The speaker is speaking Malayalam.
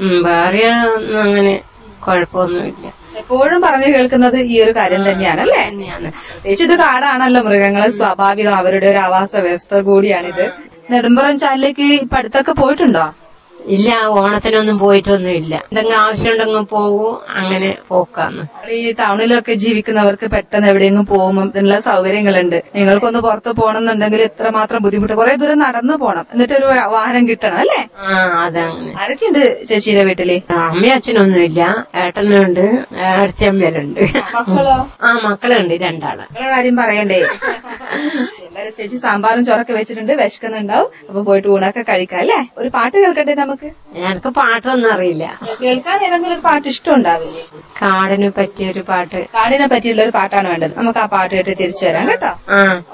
ഉം, വേറെ ഒന്നും അങ്ങനെ കുഴപ്പമൊന്നുമില്ല എപ്പോഴും പറഞ്ഞു കേൾക്കുന്നത് ഈ ഒരു കാര്യം തന്നെയാണ് അല്ലേ തന്നെയാണ് പ്രത്യേകിച്ച് ഇത് കാടാണല്ലോ മൃഗങ്ങള് സ്വാഭാവികം അവരുടെ ഒരു ആവാസ വ്യവസ്ഥ കൂടിയാണിത് നെടുമ്പുറം ചാലിലേക്ക് ഇപ്പൊ അടുത്തൊക്കെ പോയിട്ടുണ്ടോ ഇല്ല ഓണത്തിനൊന്നും പോയിട്ടൊന്നും ഇല്ല എന്തെങ്കിലും ആവശ്യമുണ്ടെങ്കിൽ പോവും അങ്ങനെ പോക്കാന്ന് ഈ ടൗണിലൊക്കെ ജീവിക്കുന്നവർക്ക് പെട്ടെന്ന് എവിടെയെങ്കിലും പോകുമ്പോൾ ഇതിനുള്ള സൗകര്യങ്ങളുണ്ട് നിങ്ങൾക്കൊന്ന് പുറത്ത് പോകണമെന്നുണ്ടെങ്കിൽ ഇത്രമാത്രം ബുദ്ധിമുട്ട് കുറെ ദൂരം നടന്നു പോകണം എന്നിട്ട് ഒരു വാഹനം കിട്ടണം അല്ലേ ആ അതങ്ങനെ ആരൊക്കെയുണ്ട് ചേച്ചിയുടെ വീട്ടില് അമ്മയും അച്ഛനൊന്നുമില്ല ഏട്ടനുണ്ട് അടുത്തമ്മേലുണ്ട് മക്കളോ ആ മക്കളുണ്ട് രണ്ടാള് മക്കളെ കാര്യം പറയണ്ടേ എന്തായാലും ചേച്ചി സാമ്പാറും ചോറൊക്കെ വെച്ചിട്ടുണ്ട് വിശക്കുന്നുണ്ടാവും അപ്പൊ പോയിട്ട് ഊണൊക്കെ കഴിക്കാം അല്ലേ ഒരു പാട്ട് കേൾക്കട്ടെ നമുക്ക് എനിക്ക് പാട്ടൊന്നും അറിയില്ല കേൾക്കാൻ ഏതെങ്കിലും ഒരു പാട്ട് ഇഷ്ടം ഉണ്ടാവില്ലേ കാടിനെ പറ്റിയൊരു പാട്ട് കാടിനെ പറ്റിയുള്ള ഒരു പാട്ടാണ് വേണ്ടത് നമുക്ക് ആ പാട്ട് കേട്ട് തിരിച്ചു വരാം കേട്ടോ ആ